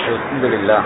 الحمد لله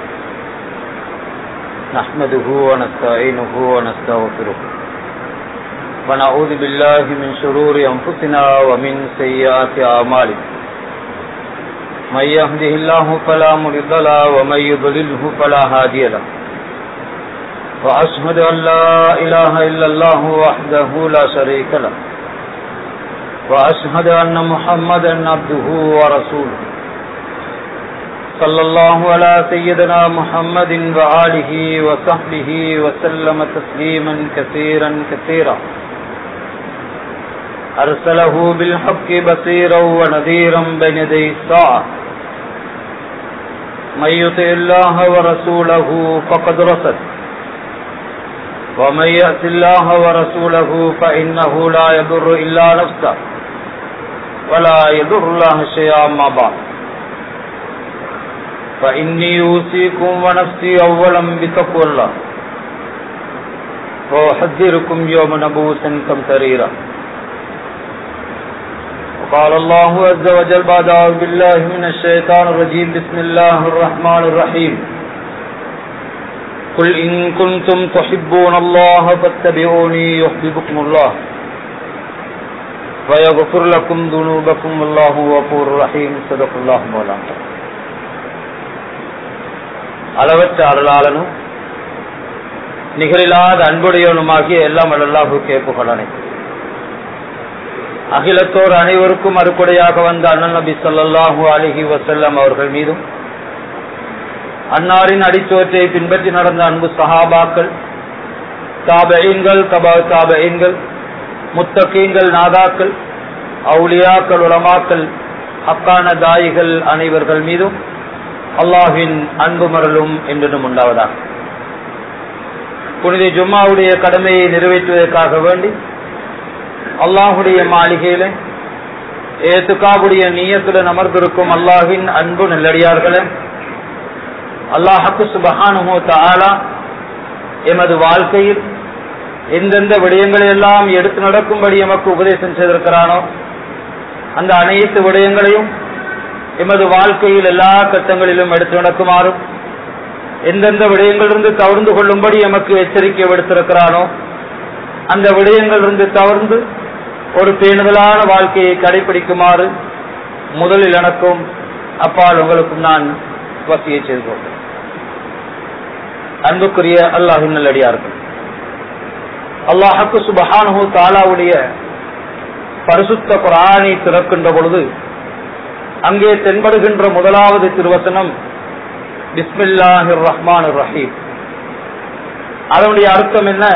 نحمده ونستعينه ونستغفره ونعوذ بالله من شرور أنفسنا ومن سيئات أعمالنا من يهده الله فلا مضل له ومن يضلله فلا هادي له وأشهد أن لا إله إلا الله وحده لا شريك له وأشهد أن محمدا عبده ورسوله صلى الله على سيدنا محمد وآله وصحبه وسلم تسليما كثيرا كثيرا أرسله بالحق بصيرا ونذيرا بين يدي الساعة من يطع الله ورسوله فقد رسل ومن يأت الله ورسوله فإنه لا يضر إلا نفسه ولا يضر الله شيئا ما بعد فإني أوصيكم ونفسي أولا بتقوى الله وأحذركم يوم نبوسا كمتريرا وقال الله عز وجل بعد أعوذ بالله من الشيطان الرجيم بسم الله الرحمن الرحيم قل إن كنتم تحبون الله فاتبعوني يحببكم الله ويغفر لكم ذنوبكم والله غفور رحيم صدق الله مولانا அளவற்ற அருளாளனும் நிகரில்லாத அன்புடையவனுமாகிய எல்லாம் அல்லாஹு கேப்புகளனை அகிலத்தோர் அனைவருக்கும் அறுக்குடையாக வந்த அண்ணன் நபி சொல்லாஹு அலிஹி வசல்லம் அவர்கள் மீதும் அன்னாரின் அடிச்சோற்றை பின்பற்றி நடந்த அன்பு சஹாபாக்கள் தாபெயின்கள் கபா தாபெயின்கள் முத்தகீன்கள் நாதாக்கள் அவுலியாக்கள் உலமாக்கள் அக்கான தாயிகள் அனைவர்கள் மீதும் அல்லாஹின் அன்பு மரலும் என்றும் உண்டாவதாக புனித ஜும்மாவுடைய கடமையை நிறைவேற்றுவதற்காக வேண்டி அல்லாஹுடைய மாளிகையில ஏத்துக்காவுடைய நீயத்துடன் அமர்ந்திருக்கும் அல்லாஹின் அன்பு நல்லடியார்களே அல்லாஹக்கு சுபஹானுமோ தாலா எமது வாழ்க்கையில் எந்தெந்த விடயங்களை எல்லாம் எடுத்து நடக்கும்படி எமக்கு உபதேசம் செய்திருக்கிறானோ அந்த அனைத்து விடயங்களையும் எமது வாழ்க்கையில் எல்லா கட்டங்களிலும் எடுத்து நடக்குமாறும் எந்தெந்த விடயங்களிலிருந்து தவிர்ந்து கொள்ளும்படி எமக்கு எச்சரிக்கை விடுத்திருக்கிறானோ அந்த விடயங்களிலிருந்து தவிர்ந்து ஒரு பேணுதலான வாழ்க்கையை கடைபிடிக்குமாறு முதலில் எனக்கும் அப்பால் உங்களுக்கும் நான் வசியை செய்து கொண்டேன் அன்புக்குரிய அல்லாஹின் நல்லடியார்கள் அல்லாஹக்கு சுபஹானு தாலாவுடைய பரிசுத்த குரானை திறக்கின்ற பொழுது அங்கே தென்படுகின்ற முதலாவது திருவசனம் பிஸ்மில்லாஹிர் ரஹ்மான் ரஹீம் அதனுடைய அர்த்தம் என்ன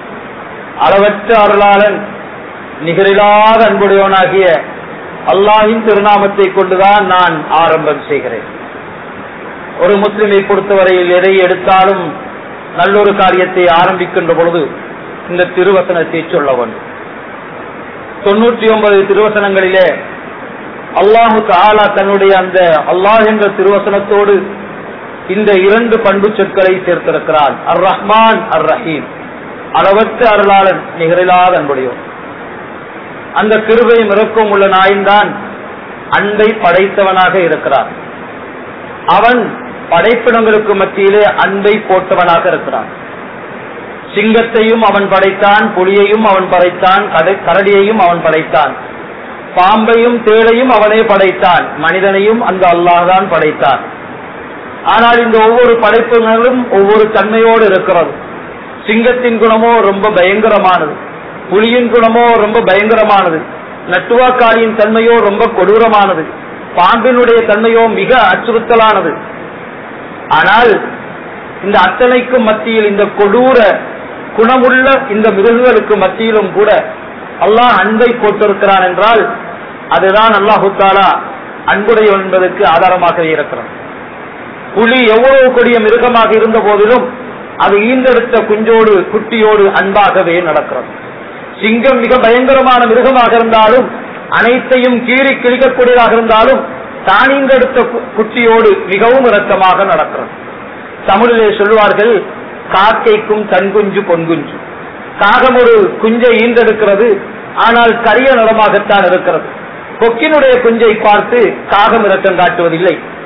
அளவற்ற அருளாளன் நிகரில்லாத அன்புடையவனாகிய அல்லாஹின் திருநாமத்தை கொண்டுதான் நான் ஆரம்பம் செய்கிறேன் ஒரு முஸ்லிமை பொறுத்தவரையில் எதை எடுத்தாலும் நல்லொரு காரியத்தை ஆரம்பிக்கின்ற பொழுது இந்த திருவசனத்தை சொல்ல வேண்டும் தொண்ணூற்றி ஒன்பது திருவசனங்களிலே அல்லாஹு தாலா தன்னுடைய அந்த அல்லாஹ் என்ற திருவசனத்தோடு இந்த இரண்டு பண்பு சொற்களை சேர்த்திருக்கிறான் அர் ரஹ்மான் அர் ரஹீம் அளவற்ற அருளாளன் நிகரில்லாத அன்புடையோர் அந்த கிருபையும் இறக்கும் உள்ள நாயின்தான் அன்பை படைத்தவனாக இருக்கிறான் அவன் படைப்பினங்களுக்கு மத்தியிலே அன்பை போட்டவனாக இருக்கிறான் சிங்கத்தையும் அவன் படைத்தான் புலியையும் அவன் படைத்தான் கரடியையும் அவன் படைத்தான் பாம்பையும் தேளையும் அவனே படைத்தான் மனிதனையும் அந்த அல்லாஹ் படைத்தான் ஆனால் இந்த ஒவ்வொரு படைப்புகளும் ஒவ்வொரு தன்மையோடு இருக்கிறது சிங்கத்தின் குணமோ ரொம்ப பயங்கரமானது புலியின் குணமோ ரொம்ப பயங்கரமானது நட்டுவாக்காரியின் தன்மையோ ரொம்ப கொடூரமானது பாம்பினுடைய தன்மையோ மிக அச்சுறுத்தலானது ஆனால் இந்த அத்தனைக்கும் மத்தியில் இந்த கொடூர குணமுள்ள இந்த மிருகங்களுக்கு மத்தியிலும் கூட அல்லாஹ் அன்பை போட்டிருக்கிறான் என்றால் அதுதான் அல்லாஹு தாலா அன்புடைய என்பதற்கு ஆதாரமாக இருக்கிறான் புலி எவ்வளவு கொடிய மிருகமாக இருந்த போதிலும் அது ஈந்தெடுத்த குஞ்சோடு குட்டியோடு அன்பாகவே நடக்கிறது சிங்கம் மிக பயங்கரமான மிருகமாக இருந்தாலும் அனைத்தையும் கீறி கிழிக்கக்கூடியதாக இருந்தாலும் தானிந்தெடுத்த குட்டியோடு மிகவும் இரக்கமாக நடக்கிறது தமிழிலே சொல்வார்கள் காக்கைக்கும் தன்குஞ்சு பொன்குஞ்சு காகம் ஒரு குஞ்சை ஈந்தெடுக்கிறது ஆனால் கரிய நிறமாகத்தான் இருக்கிறது கொக்கினுடைய குஞ்சை பார்த்து காகம் இரக்கம் காட்டுவதில்லை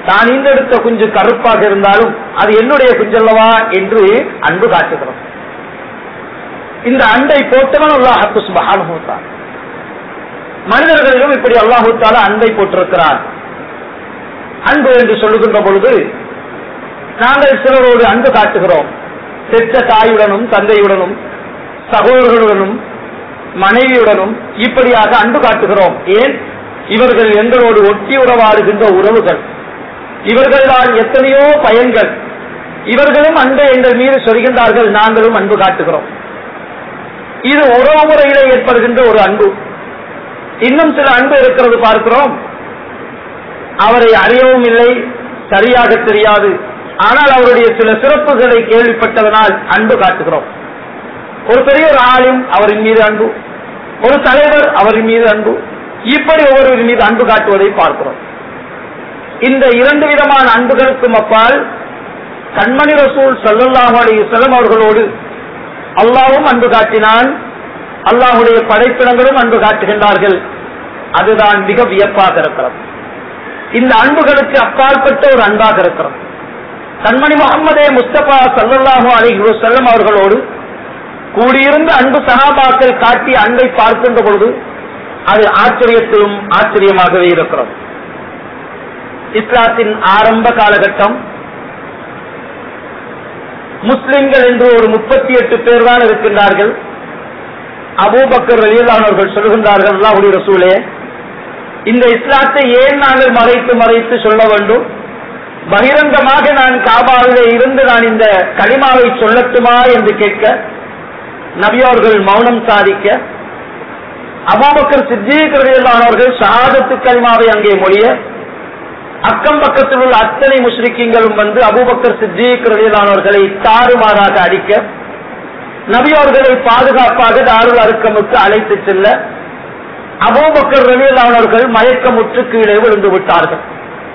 தான் ஈந்தெடுத்த குஞ்சு கருப்பாக இருந்தாலும் அது என்னுடைய குஞ்சல்லவா என்று அன்பு காட்டுகிறோம் இந்த அன்பை போட்டவன் அல்லாஹு சுபஹானஹு தஆலா மனிதர்களிலும் இப்படி அல்லாஹு தாலா அன்பை போட்டிருக்கிறார் அன்பு என்று சொல்லுகின்ற பொழுது நாங்கள் சிலரோடு அன்பு காட்டுகிறோம் பெற்ற தாயுடனும் தந்தையுடனும் சகோதரர்களுடனும் மனைவியுடனும் இப்படியாக அன்பு காட்டுகிறோம் ஏன் இவர்கள் எங்களோடு ஒட்டி உறவாடுகின்ற உறவுகள் இவர்களால் எத்தனையோ பயன்கள் இவர்களும் அன்பை எங்கள் மீது சொல்கின்றார்கள் நாங்களும் அன்பு காட்டுகிறோம் இது உறவு முறையிலே ஏற்படுகின்ற ஒரு அன்பு இன்னும் சில அன்பு இருக்கிறது பார்க்கிறோம் அவரை அறியவும் இல்லை சரியாக தெரியாது ஆனால் அவருடைய சில சிறப்புகளை கேள்விப்பட்டதனால் அன்பு காட்டுகிறோம் ஒரு பெரிய ஒரு ஆளும் அவரின் மீது அன்பு ஒரு தலைவர் அவரின் மீது அன்பு இப்படி ஒவ்வொருவரின் மீது அன்பு காட்டுவதை பார்க்கிறோம் இந்த இரண்டு விதமான அன்புகளுக்கும் அப்பால் கண்மணி ரசூல் சல்லல்லாஹு அலைஹி வஸல்லம் அவர்களோடு அல்லாவும் அன்பு காட்டினான் அல்லாஹுடைய படைப்பினங்களும் அன்பு காட்டுகின்றார்கள் அதுதான் மிக வியப்பாக இருக்கிறது இந்த அன்புகளுக்கு அப்பாற்பட்ட ஒரு அன்பாக இருக்கிறது கண்மணி முகமதே முஸ்தபா சல்லல்லாஹு அலைஹி வஸல்லம் அவர்களோடு கூடியிருந்த அன்பு சகாபாக்கள் காட்டிய அன்பை பார்க்கின்ற பொழுது அது ஆச்சரியத்திலும் ஆச்சரியமாகவே இருக்கிறது இஸ்லாத்தின் ஆரம்ப காலகட்டம் முஸ்லிம்கள் என்று ஒரு முப்பத்தி எட்டு பேர் தான் இருக்கின்றார்கள் அபூபக்கர் வெளியிலானவர்கள் சொல்கின்றார்கள் அல்லாஹுடைய ரசூலே இந்த இஸ்லாத்தை ஏன் நாங்கள் மறைத்து மறைத்து சொல்ல வேண்டும் பகிரங்கமாக நான் காபாவிலே இருந்து நான் இந்த களிமாவை சொல்லட்டுமா என்று கேட்க நபியோர்கள் மௌனம் சாதிக்க அபூபக்கர் சித்தீகர்களானவர்கள் ஷஹாதத்து களிமாவை அங்கே மொழிய அக்கம் பக்கத்தில் உள்ள அத்தனை முஸ்லிக்கிங்களும் வந்து அபூபக்கர் சித்தீகர்களானவர்களை தாறுமாறாக அடிக்க நபியோர்களை பாதுகாப்பாக தாருல் அருக்கமுக்கு அழைத்து செல்ல அபூபக்கர் ரலியல்லானவர்கள் மயக்கமுற்று கீழே விழுந்து விட்டார்கள்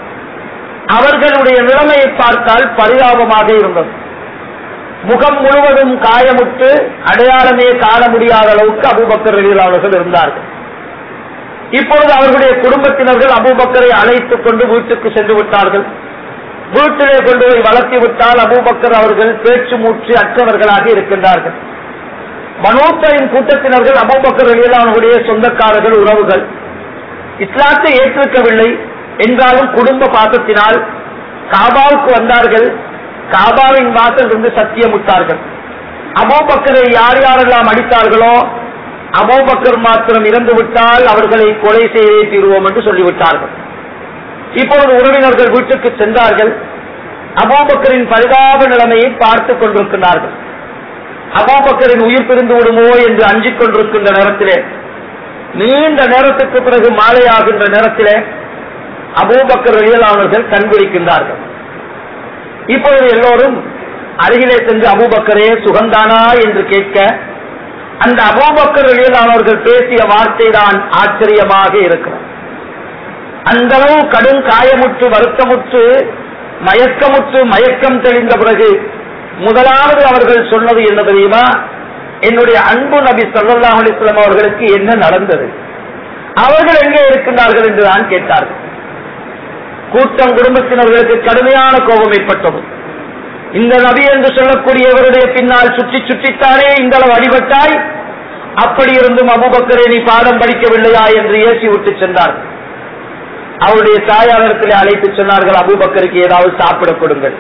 அவர்களுடைய நிலைமையை பார்த்தால் பரிதாபமாக இருந்தது முகம் முழுவதும் காயமுற்று அடையாளமே காண முடியாத அளவுக்கு அபூபக்கர் ரலியல்லானவர்கள் இருந்தார்கள் இப்பொழுது அவர்களுடைய குடும்பத்தினர்கள் அபூபக்கரை அழைத்துக் கொண்டு வீட்டுக்கு சென்று விட்டார்கள் வீட்டிலே கொண்டு போய் வளர்த்தி விட்டால் அபூபக்கர் அவர்கள் பேச்சு மூச்சு அற்றவர்களாக இருக்கின்றார்கள் மனோத்தரின் கூட்டத்தினர்கள் அபூபக்கர் வெளியிலானுடைய சொந்தக்காரர்கள் உறவுகள் இஸ்லாத்தை ஏற்றிருக்கவில்லை என்றாலும் குடும்ப பாசத்தினால் காபாவுக்கு வந்தார்கள் காபாவின் வாசல் இருந்து சத்தியமுட்டார்கள் அபூபக்கரை யார் யாரெல்லாம் அடித்தார்களோ அபூபக்கர் மாத்திரம் இறந்து விட்டால் அவர்களை கொலை செய்தே தீருவோம் என்று சொல்லிவிட்டார்கள் இப்பொழுது உறவினர்கள் வீட்டுக்கு சென்றார்கள் அபூபக்கரின் பரிதாப நிலைமையை பார்த்துக் கொண்டிருக்கிறார்கள் அபூபக்கரின் உயிர் பிரிந்து விடுமோ என்று அஞ்சிக் கொண்டிருக்கின்ற நேரத்திலே நீண்ட நேரத்துக்கு பிறகு மாலையாகின்ற நேரத்திலே அபூபக்கர் வெளியிலானவர்கள் கண்பிடிக்கின்றார்கள் இப்பொழுது எல்லோரும் அருகிலே சென்று அபூபக்கரே சுகந்தானா என்று கேட்க அந்த அபூபக்கர் வெளியிலானவர்கள் பேசிய வார்த்தை தான் ஆச்சரியமாக இருக்கிறது அந்த அளவு கடும் காயமுற்று வருத்தமுற்று மயக்கமுற்று மயக்கம் தெளிந்த பிறகு முதலாவது அவர்கள் சொன்னது என்ன தெரியுமா என்னுடைய அன்பு நபி ஸல்லல்லாஹு அலைஹி வஸல்லம் அவர்களுக்கு என்ன நடந்தது அவர்கள் எங்கே இருக்கின்றார்கள் என்று தான் கேட்டார்கள் கூட்டம் குடும்பத்தினர்களுக்கு கடுமையான கோபம் ஏற்பட்டது இந்த நபி என்று சொல்லக்கூடியவருடைய பின்னால் சுற்றி சுற்றித்தானே இந்த அளவு அடிபட்டாய் அப்படி இருந்தும் அபுபக்கரை நீ பாடம் படிக்கவில்லையா என்று ஏசி விட்டு சென்றார்கள் அவருடைய தாயாரிடத்திலே அழைத்து சொன்னார்கள் அபூபக்கருக்கு ஏதாவது சாப்பிட கொடுங்கள்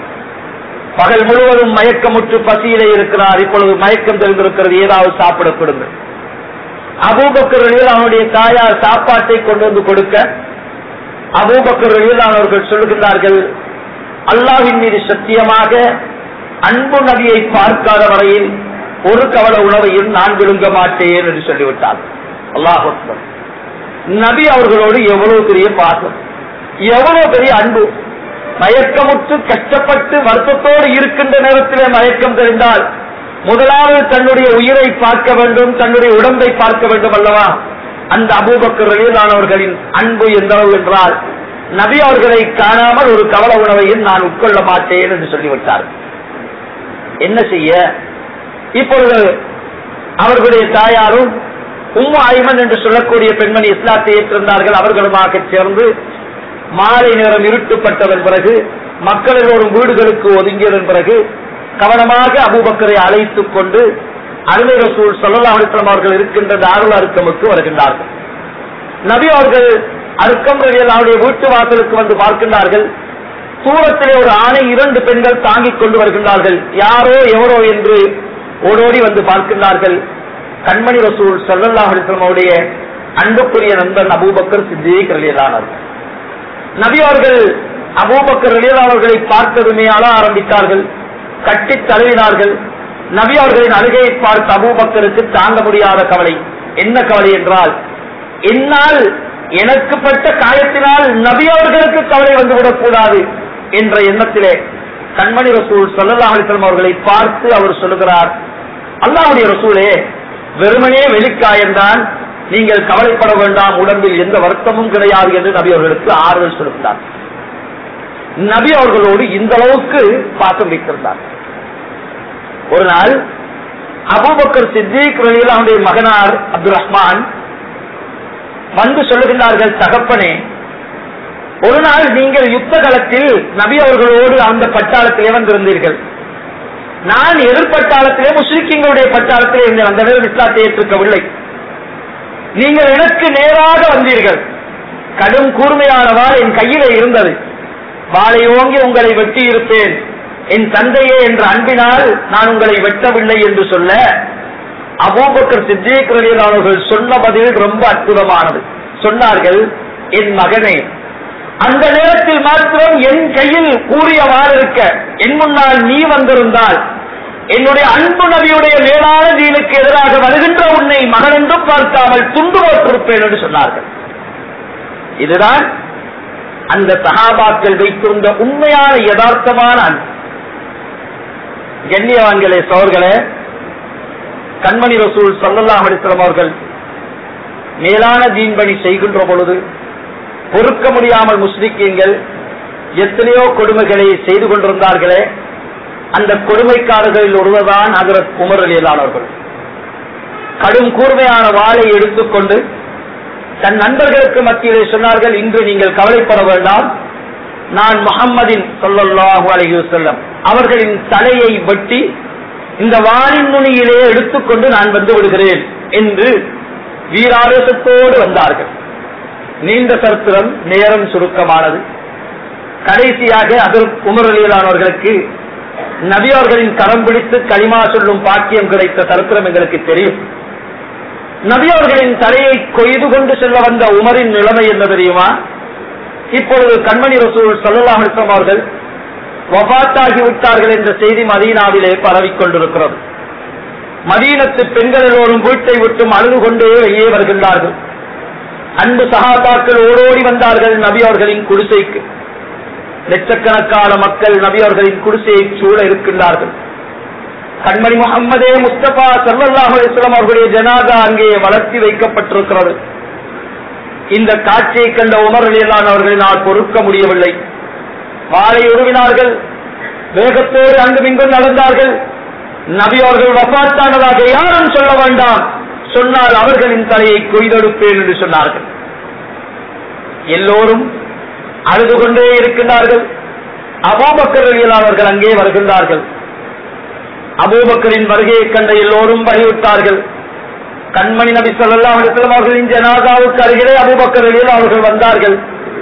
பகல் முழுவதும் மயக்கமுற்று பசியிலே இருக்கிறார் இப்பொழுது மயக்கம் தெரிந்திருக்கிறது ஏதாவது சாப்பிட கொடுங்கள் அபூபக்கர் அவனுடைய தாயார் சாப்பாட்டை கொண்டு வந்து கொடுக்க அபூபக்கர் அவர்கள் சொல்லுகின்றார்கள் அல்லாஹின் மீது சத்தியமாக அன்பு நபியை பார்க்காத வரையில் ஒரு கவல உணவையும் நான் விழுங்க மாட்டேன் என்று சொல்லிவிட்டார் அல்லாஹ் அக்பர். நபி அவர்களோடு எவ்வளவு பெரிய பாசம் எவ்வளவு பெரிய அன்பு மயக்கமுற்று கஷ்டப்பட்டு வருத்தத்தோடு இருக்கின்ற நேரத்திலே மயக்கம் தெரிந்தால் முதலாவது தன்னுடைய உயிரை பார்க்க வேண்டும் தன்னுடைய உடம்பை பார்க்க வேண்டும் அல்லவா அந்த அபூபக்கர் ரலியல்லானவர்களின் அன்பு எந்த அளவு என்றால் நபி அவர்களை காணாமல் ஒரு கவல உணவையும் நான் உட்கொள்ள மாட்டேன் என்று சொல்லிவிட்டார் என்ன செய்ய இப்பொழுது அவர்களுடைய தாயாரும் உம்மு ஐமன் என்று சொல்லக்கூடிய பெண்மணி இஸ்லாத்தை ஏற்றிருந்தார்கள் அவர்களுமாக சேர்ந்து மாலை நேரம் இருட்டுப்பட்டதன் பிறகு மக்கள் எல்லோரும் வீடுகளுக்கு ஒதுங்கியதன் பிறகு கவனமாக அபூபக்கரை அழைத்துக் கொண்டு அருமை ரசூல் சல்லல்லாஹு அலைஹி வஸல்லம் அவர்கள் இருக்கின்ற தாருல் அருக்கமுக்கு வருகின்றார்கள் நபி அவர்கள் அருக்கம் அவருடைய வீட்டு வாசலுக்கு வந்து பார்க்கின்றார்கள் தூரத்திலே ஒரு ஆணை இரண்டு பெண்கள் தாங்கிக் கொண்டு வருகின்றார்கள் யாரோ எவரோ என்று ஓடோடி வந்து பார்க்கின்றார்கள் கண்மணி ரசூல் சல்லல்லாஹு அலைஹி வஸல்லம் அவருடைய அன்புக்குரிய நண்பன் அபூபக்கர் சித்திக் ரலியல்லானவர்கள் நபி அவர்கள் அபூபக்கர் ரலியல்லானவர்களை பார்த்ததுமே அழ ஆரம்பித்தார்கள் கட்டி தழுவினார்கள் நபி அவர்களின் அழுகையை பார்த்த அபூபக்கருக்கு தாங்க முடியாத கவலை என்ன கவலை என்றால் என்னால் எனக்கு பட்ட காயத்தினால் நபி அவர்களுக்கு கவலை வந்துவிடக் கூடாது என்ற எண்ணத்திலே கண்மணி ரசூல் சல்லல்லாஹு அலைஹி வஸல்லம் அவர்களை பார்த்து அவர் சொல்லுகிறார் அல்லாஹ்வுடைய ரசூலே வெறுமனே வெளிக்காயம்தான் நீங்கள் கவலைப்பட வேண்டாம் உடம்பில் எந்த வருத்தமும் கிடையாது என்று நபி அவர்களுக்கு ஆறுதல் சொல்லுகிறார் நபி அவர்களோடு இந்த அளவுக்கு பாசம் வைத்திருந்தார் ஒரு நாள் அபூபக்கர் சித்திக் ரலியல்லாஹுடைய மகனார் அப்துல் ரஹ்மான் வந்து சொல்லுகின்றார்கள் தகப்பனே ஒரு நாள் நீங்கள் யுத்த களத்தில் நபி அவர்களோடு அந்த பட்டாளத்திலே வந்திருந்தீர்கள் நான் எதிர்பட்டாளத்திலே முஸ்லிக்கிங்களுடைய பட்டாளத்திலே இருந்தேன் அந்த நேரம் இஸ்லாத்தை ஏற்றுக்கவில்லை நீங்கள் எனக்கு நேராக வந்தீர்கள் கடும் கூர்மையான வாள் என் கையிலே இருந்தது வாளை ஓங்கி உங்களை வெட்டி இருப்பேன் என் தந்தையே என்ற அன்பினால் நான் உங்களை வெட்டவில்லை என்று சொல்ல அபூபக்கர் சித்திக் ரலியல்லாஹு சொன்ன பதில் ரொம்ப அற்புதமானது சொன்னார்கள் என் மகனே அந்த நேரத்தில் மாத்திரம் என் கையில் கூறிய வாள் இருக்க என் முன்னால் நீ வந்திருந்தால் என்னுடைய அன்பு நபியுடைய மேலான தீனுக்கு எதிராக வருகின்ற உன்னை மகன் என்றும் பார்க்காமல் துண்டு போட்டிருப்பேன் என்று சொன்னார்கள் இதுதான் அந்த சகாபாக்கள் வைத்திருந்த உண்மையான யதார்த்தமான அன்பு கண்ணியவான்களே சோர்களே கண்மணி ரசூல் சல்லல்லாஹு அலைஹி வஸல்லம் அவர்கள் மேலான தீன்பணி செய்கின்ற பொழுது பொறுக்க முடியாமல் முஸ்லிக்கீங்கள் எத்தனையோ கொடுமைகளை செய்து கொண்டிருந்தார்களே அந்த கொடுமைக்காரர்களில் ஒருவர்தான் ஹஜரத் உமர் அலியலானவர்கள் கடும் கூர்மையான வாளை எடுத்துக்கொண்டு தன் நண்பர்களுக்கு மத்தியிலே சொன்னார்கள் இன்று நீங்கள் கவலைப்பட வேண்டாம் நான் முகம்மதின் சொல்லல்லாஹு அலைஹி வஸல்லம் அவர்களின் தலையை வெட்டி இந்த வாளின் நுனியிலே எடுத்துக்கொண்டு நான் வந்து விடுகிறேன் என்று வீராவேசத்தோடு வந்தார்கள் நீண்ட சரித்திரம் நேரம் சுருக்கமானது கடைசியாக அதில் உமர் அலியலானவர்களுக்கு நபியவர்களின் கரம் பிடித்து களிமா சொல்லும் பாக்கியம் கிடைத்த சரித்திரம் எங்களுக்கு தெரியும் நபியவர்களின் தலையை கொய்து கொண்டு செல்ல வந்த உமரின் நிலைமை என்ன தெரியுமா இப்பொழுது கண்மணி ரசூல் சல்லாஹ் அவர்கள் வபாத்தாகி விட்டார்கள் என்ற செய்தி மதீனாவிலே பரவிக் கொண்டிருக்கிறது மதீனத்து பெண்கள் எல்லோரும் வீட்டை விட்டும் அழுது கொண்டே வெளியே வருகின்றார்கள் அன்பு சகாபாக்கள் ஓடோடி வந்தார்கள் நபி அவர்களின் குடிசைக்கு லட்சக்கணக்கான மக்கள் நபி அவர்களின் குடிசையை சூழ இருக்கின்றார்கள் கண்மணி முகம்மதே முஸ்தபா சல்லாஹ் அலிஸ்லாம் அவர்களுடைய ஜனாதா அங்கே வளர்த்தி வைக்கப்பட்டிருக்கிறது இந்த காட்சியை கண்ட உமர் அலியலான் அவர்களினால் பொறுக்க முடியவில்லை வாளை உருவினார்கள் வேகத்தோடு அங்கும் இங்கும் நடந்தார்கள் நபி அவர்கள் வபாத்தானதாக யாரும் சொல்ல வேண்டாம் சொன்னால் அவர்களின் தலையை கொய்தெடுப்பேன் என்று சொன்னார்கள் எல்லோரும் அழுது கொண்டே இருக்கின்றார்கள் அபூபக்கர் அவர்கள் அங்கே வருகின்றார்கள் அபூபக்கரின் வருகையை கண்ட எல்லோரும் வழிவிட்டார்கள் கண்மணி நபி சொல்லா அலிஸ்லாம் அவர்களின் ஜனாதாவுக்கு அருகிலே அபூபக்கர் அவர்கள் வந்தார்கள்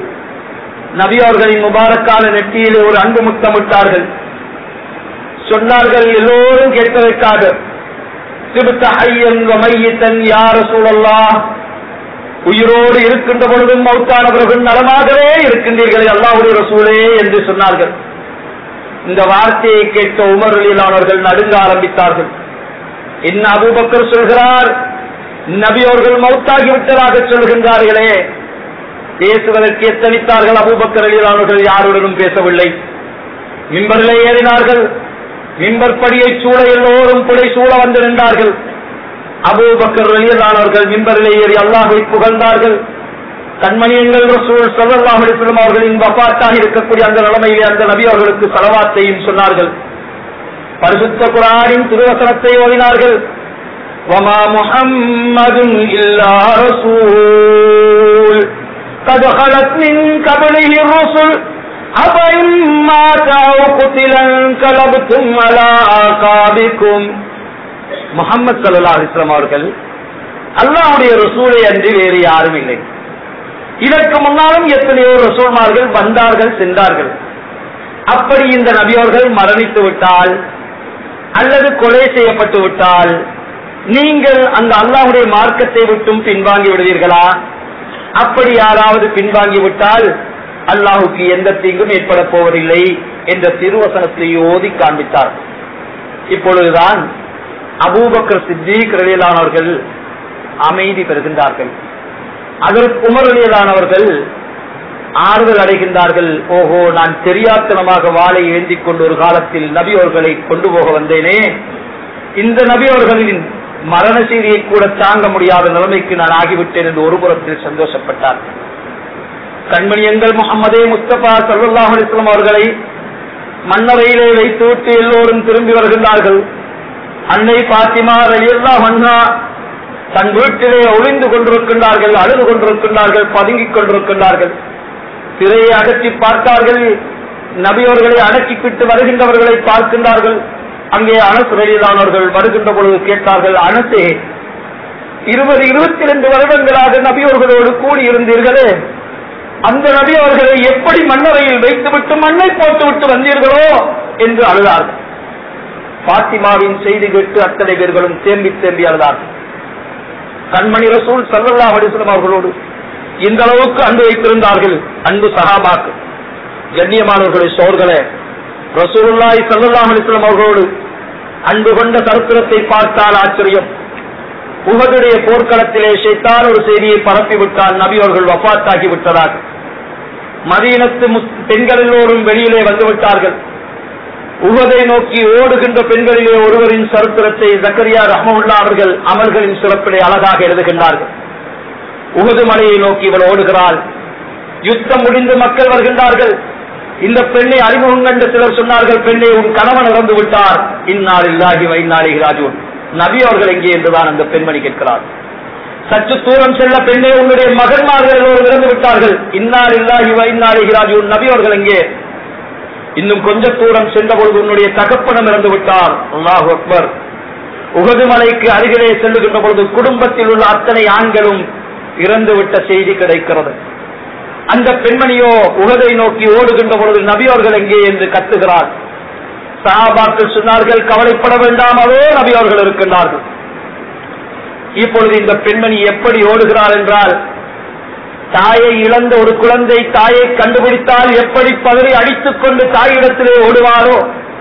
நபி அவர்களின் முபாரக்கான நெற்றியிலே ஒரு அன்பு முத்தமிட்டார்கள் சொன்னார்கள் எல்லோரும் கேட்பதற்காக சிபித்த ஐயன் மையத்தன் யார சூழல்லா உயிரோடு இருக்கின்ற பொழுதும் மௌத்தான பிறகு நலமாகவே இருக்கின்றீர்களே அல்லாவுடைய ரசூலே என்று சொன்னார்கள் இந்த வார்த்தையை கேட்ட உமர் அலிலானவர்கள் நடுங்க ஆரம்பித்தார்கள் என்ன அபூபக்கர் சொல்கிறார் நபி அவர்கள் மௌத்தாகி விட்டதாக சொல்கின்றார்களே பேசுவதற்கு எத்தனித்தார்கள் அபூபக்கர் அலிலானவர்கள் யாருடனும் பேசவில்லை மிம்பரிலே ஏறினார்கள் மிம்பர் படியை சூழ எல்லோரும் புடை சூழ வந்து நின்றார்கள் அபூபக்கர் அலியலானவர்கள் மிம்பரிலே ஏறி அல்லாஹை புகழ்ந்தார்கள் கண்மணியங்கள் ரசூல் சல்லாஹ் அலிஸ்லாம் அவர்களின் வபாத்தாக இருக்கக்கூடிய அந்த நிலைமையிலே அந்த நபி அவர்களுக்கு சலவாத்தையும் சொன்னார்கள் பரிசுத்த குரானின் திருவசனத்தை ஓதினார்கள் வமா முஹம்மதுன் இல்லா ரசூல் قد خلت من قبله الرسل أفإن مات أو قتل انقلبتم على أعقابكم முகமது சல்லா அலிஸ்லாம் அவர்கள் அல்லாஹ்வுடைய ரசூலை அன்றி வேறு யாரும் இல்லை இதற்கு முன்னாலும் எத்தனையோ ரசூல்மார்கள் வந்தார்கள் சென்றார்கள் அப்படி இந்த நபியவர்கள் மரணித்து விட்டால் அல்லது கொலை செய்யப்பட்டு விட்டால் நீங்கள் அந்த அல்லாஹ்வுடைய மார்க்கத்தை விட்டும் பின்வாங்கி விடுவீர்களா அப்படி யாராவது பின்வாங்கி விட்டால் அல்லாஹுக்கு எந்த தீங்கும் ஏற்பட போவதில்லை என்ற திருவசனத்தை ஓதி காண்பித்தார் இப்பொழுதுதான் அபூபக்கர் சித்திக் ரலியலானவர்கள் அமைதி பெறுகின்றார்கள் அதற்கு உமர் ரலியலானவர்கள் ஆறுதல் அடைகின்றார்கள் ஓஹோ நான் தெரியாத்தனமாக வாளை ஏந்தி கொண்டு ஒரு காலத்தில் நபியோர்களை கொண்டு போக வந்தேனே இந்த நபியோர்களின் மரண செய்தியை கூட தாங்க முடியாத நிலைமைக்கு நான் ஆகிவிட்டேன் என்று ஒரு புறத்தில் சந்தோஷப்பட்டார் கண்மணி எங்கள் முகமதே முஸ்தபா சல்லாஹ் அலிஸ்லாம் அவர்களை மன்னரையிலே வைத்துவிட்டு எல்லோரும் திரும்பி வருகின்றார்கள் அன்னை பாத்திமா ரலியல்லா மன்னா தன் வீட்டிலே ஒளிந்து கொண்டிருக்கின்றார்கள் அழுது கொண்டிருக்கின்றார்கள் பதுங்கிக் கொண்டிருக்கின்றார்கள் திரையை அகற்றி பார்த்தார்கள் நபியவர்களை அடக்கிவிட்டு வருகின்றவர்களை பார்க்கின்றார்கள் அங்கே அனசு ரலியலானவர்கள் வருகின்ற பொழுது கேட்டார்கள் அனசே இருபது இருபத்தி ரெண்டு வருடங்களாக நபியோர்களோடு கூடியிருந்தீர்களே அந்த நபி அவர்களை எப்படி மன்னரையில் வைத்துவிட்டு மண்ணை போட்டுவிட்டு வந்தீர்களோ என்று அழுதார்கள் பாத்திமாவின் செய்தி கேட்டு அத்தனை பேர்களும் தேம்பி தேம்பி அழுதார்கள் கண்மணி ரசூல் சல்லல்லா அலிஸ்லாம் அவர்களோடு இந்த அளவுக்கு அன்பு வைத்திருந்தார்கள் அன்பு சகாபாக்கு கண்ணியமானவர்களை சோர்களே ரசூலுல்லாய் சல்லல்லா அலிஸ்லாம் அவர்களோடு அன்பு கொண்ட சரித்திரத்தை பார்த்தால் ஆச்சரியம் உகதுடைய போர்க்களத்திலே ஷைத்தான் ஒரு செய்தியை பரப்பி விட்டால் நபி அவர்கள் வபாத்தாகி விட்டதாக மதீனத்து பெண்கள் எல்லோரும் வெளியிலே வந்து விட்டார்கள் உகதை நோக்கி ஓடுகின்ற பெண்களிலே ஒருவரின் சரித்திரத்தை ஜக்கரியா ரஹமுல்லா அவர்கள் அமல்களின் சிறப்பிலே அழகாக எழுதுகின்றார்கள் உகது மலையை நோக்கி இவள் ஓடுகிறாள் யுத்தம் முடிந்து மக்கள் வருகின்றார்கள் இந்த பெண்ணை அறிமுகம் கண்டு சிலர் சொன்னார்கள் பெண்ணை உன் கணவன் இறந்து விட்டார் இந்நாள் இல்லாகி வைநாளி ராஜூன் நபி அவர்கள் எங்கே என்றுதான் அந்த பெண்மணி கேட்கிறார் சற்று தூரம் செல்ல பெண்ணே உன்னுடைய மகன்மார்கள் எல்லோரும் இறந்து விட்டார்கள் இந்நாள் இல்லாகி வைநாளி ராஜூன் நபி அவர்கள் எங்கே இன்னும் கொஞ்ச தூரம் சென்ற பொழுது உன்னுடைய தகப்பனம் இறந்து விட்டார் அல்லாஹு அக்பர் உகது மலைக்கு அருகிலே செல்லுகின்ற பொழுது குடும்பத்தில் உள்ள அத்தனை ஆண்களும் இறந்து விட்ட செய்தி கிடைக்கிறது அந்த பெண்மணியோ உகதை நோக்கி ஓடுகின்ற பொழுது நபியோர்கள் எங்கே என்று கத்துகிறார் சஹாபாக்கள் சொன்னார்கள் கவலைப்பட வேண்டாம் அதோ நபியோர்கள் இருக்கின்றார்கள் இப்பொழுது இந்த பெண்மணி எப்படி ஓடுகிறார் என்றால் தாயை இழந்த ஒரு குழந்தை தாயை கண்டுபிடித்தால் எப்படி பதறி அடித்துக் கொண்டு தாயிடத்திலே ஓடுவாரோ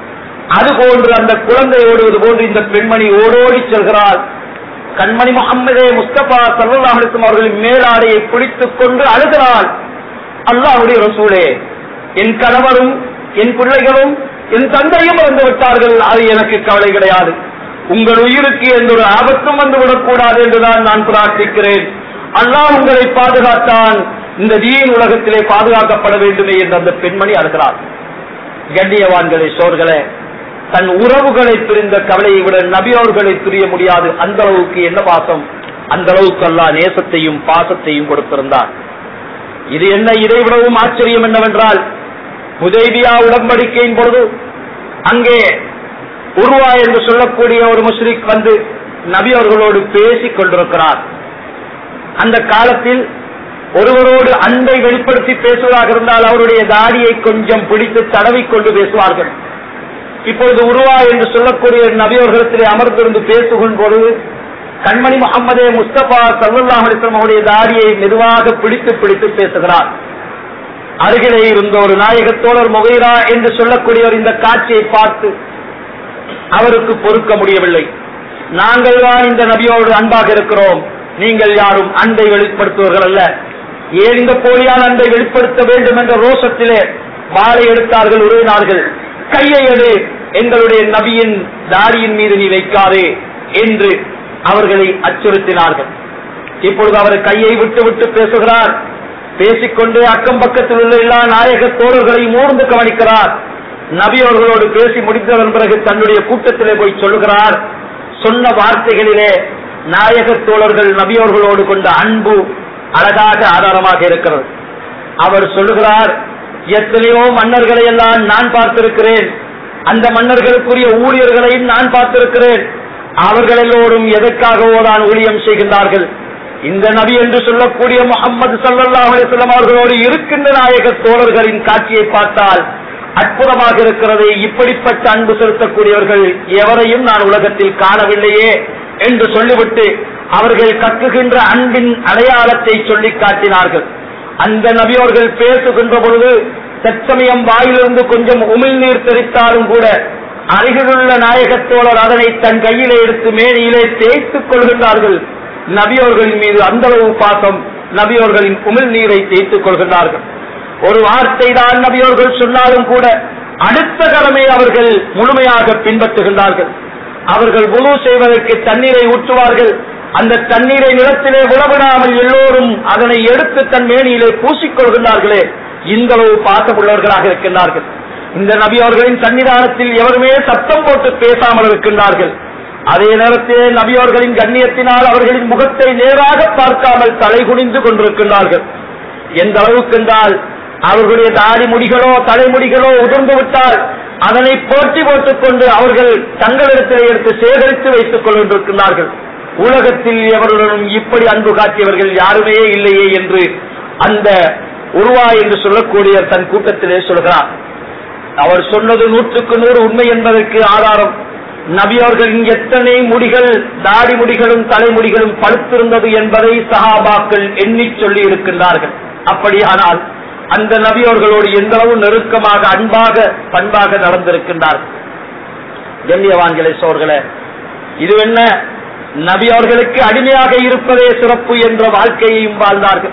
அதுபோன்று அந்த குழந்தை ஓடுவது போன்று இந்த பெண்மணி ஓடோடி செல்கிறாள் கண்மணி முகம்மதே முஸ்தபா சல்லாஹிசம் அவர்களின் மேலாடையை பிடித்துக் கொண்டு அழுகிறாள் அல்லாஹுடைய ரசூலே என் கணவரும் என் பிள்ளைகளும் என் தந்தையும் இறந்து விட்டார்கள் அது எனக்கு கவலை கிடையாது உங்கள் உயிருக்கு எந்த ஒரு ஆபத்தும் வந்துவிடக் கூடாது என்றுதான் நான் பிரார்த்திக்கிறேன் அல்லாஹ் உங்களை பாதுகாத்தான் இந்த தீன் உலகத்திலே பாதுகாக்கப்பட வேண்டுமே என்று அந்த பெண்மணி அழுகிறார் கண்ணியவான்களே சோர்களே தன் உறவுகளை பிரிந்த கவலையை விட நபியோர்களை பிரிய முடியாது அந்த அளவுக்கு என்ன பாசம் அந்த அளவுக்கு அல்லாஹ் நேசத்தையும் பாசத்தையும் கொடுத்திருந்தார் இது என்ன இதை விடவும் ஆச்சரியம் என்னவென்றால் புதைபியா உடன்படிக்கையின் பொழுது அங்கே உருவா என்று சொல்லக்கூடிய ஒரு முஸ்லிக் வந்து நபி அவர்களோடு பேசிக் கொண்டிருக்கிறார் அந்த காலத்தில் ஒருவரோடு அன்பை வெளிப்படுத்தி பேசுவதாக இருந்தால் அவருடைய தாடியை கொஞ்சம் பிடித்து தடவிக் கொண்டு பேசுவார்கள் இப்பொழுது உருவா என்று சொல்லக்கூடிய நபியவர்களிடத்திலே அமர்ந்திருந்து பேசுகின்ற பொழுது கண்மணி முகமதே முஸ்தபா சல்லாஹ் அலிஸ்லாம் அவருடைய தாடியை மெதுவாக பிடித்து பிடித்து பேசுகிறார் அருகிலே இருந்த ஒரு நாயகத்தோழர் முகைரா என்று சொல்லக்கூடியவர் இந்த காட்சியை பார்த்து அவருக்கு பொறுக்க முடியவில்லை நாங்கள் தான் இந்த நபியோடு அன்பாக இருக்கிறோம் நீங்கள் யாரும் அன்பை வெளிப்படுத்துவர்கள் அல்ல ஏன் இந்த போலியான அன்பை வெளிப்படுத்த வேண்டும் என்ற ரோஷத்திலே வாழை எடுத்தார்கள் உருவினார்கள் கையை எடு எங்களுடைய நபியின் தாடியின் மீது நீ வைக்காதே என்று அவர்களை அச்சுறுத்தினார்கள் இப்பொழுது அவர் கையை விட்டு விட்டு பேசுகிறார் பேசிக்கொண்டே அக்கம் பக்கத்தில் உள்ள எல்லா நாயக தோழர்களையும் மூர்ந்து கவனிக்கிறார் நபி அவர்களோடு பேசி முடித்ததன் பிறகு தன்னுடைய கூட்டத்திலே போய் சொல்லுகிறார் சொன்ன வார்த்தைகளிலே நாயக தோழர்கள் நபியவர்களோடு கொண்ட அன்பு அழகாக ஆதாரமாக இருக்கிறது அவர் சொல்லுகிறார் எத்தனையோ மன்னர்களை எல்லாம் நான் பார்த்திருக்கிறேன் அந்த மன்னர்களுக்குரிய ஊழியர்களையும் நான் பார்த்திருக்கிறேன் அவர்கள் எல்லோரும் எதற்காகவோ தான் ஊழியம் செய்கின்றார்கள் இந்த நபி என்று சொல்லக்கூடிய முகமது சல்லல்லாஹு அலைஹி வஸல்லம் அவர்களோடு இருக்கின்ற நாயக தோழர்களின் காட்சியை பார்த்தால் அற்புதமாக இருக்கிறது இப்படிப்பட்ட அன்பு செலுத்தக்கூடியவர்கள் எவரையும் நான் உலகத்தில் காணவில்லையே என்று சொல்லிவிட்டு அவர்கள் கக்குகின்ற அன்பின் அடையாளத்தை சொல்லி காட்டினார்கள் அந்த நபியவர்கள் பேசுகின்ற பொழுது தற்சமயம் வாயிலிருந்து கொஞ்சம் உமிழ்நீர் தெரித்தாலும் கூட அருகிலுள்ள நாயகத்தோழர் அதனை தன் கையிலே எடுத்து மேனியிலே தேய்த்துக் கொள்கின்றார்கள் நபியோர்களின் மீது அந்த அளவு பாசம் நபியோர்களின் உமிழ் நீரை தேய்த்துக் கொள்கின்றார்கள் ஒரு வார்த்தை தான் நபியோர்கள் சொன்னாலும் கூட அடுத்த கடமை அவர்கள் முழுமையாக பின்பற்றுகின்றார்கள் அவர்கள் முழு செய்வதற்கு தண்ணீரை ஊற்றுவார்கள் அந்த தண்ணீரை நிலத்திலே உழவிடாமல் எல்லோரும் அதனை எடுத்து தன் மேனியிலே பூசிக்கொள்கின்றார்களே இந்த அளவு பாசமுள்ளவர்களாக இருக்கின்றார்கள் இந்த நபி அவர்களின் சன்னிதானத்தில் எவருமே சத்தம் போட்டு பேசாமல் இருக்கின்றார்கள் அதே நேரத்தில் நபி அவர்களின் கண்ணியத்தினால் அவர்களின் முகத்தை நேராக பார்க்காமல் தலை குனிந்து கொண்டிருக்கின்றார்கள் எந்த அளவுக்கு என்றால் அவர்களுடைய தாடி முடிகளோ தலைமுடிகளோ உதிர்ந்து விட்டால் அதனை போட்டி போட்டுக் கொண்டு அவர்கள் தங்களிடத்தில் எடுத்து சேகரித்து வைத்துக் கொண்டிருக்கின்றார்கள் உலகத்தில் எவருடனும் இப்படி அன்பு காட்டியவர்கள் யாருமே இல்லையே என்று அந்த உருவா என்று சொல்லக்கூடிய தன் கூட்டத்திலே சொல்கிறார் அவர் சொன்னது நூற்றுக்கு நூறு உண்மை என்பதற்கு ஆதாரம் நபி அவர்களின் எத்தனை முடிகள் தாடி முடிகளும் தலைமுடிகளும் படுத்திருந்தது என்பதை சஹாபாக்கள் எண்ணி சொல்லி இருக்கின்றார்கள் அப்படியானால் அந்த நபி அவர்களோடு எந்த அளவு நெருக்கமாக அன்பாக பண்பாக நடந்திருக்கின்றார்கள் கண்ணியவான்களை சோர்களே இது என்ன நபி அவர்களுக்கு அடிமையாக இருப்பதே சிறப்பு என்ற வாழ்க்கையையும் வாழ்ந்தார்கள்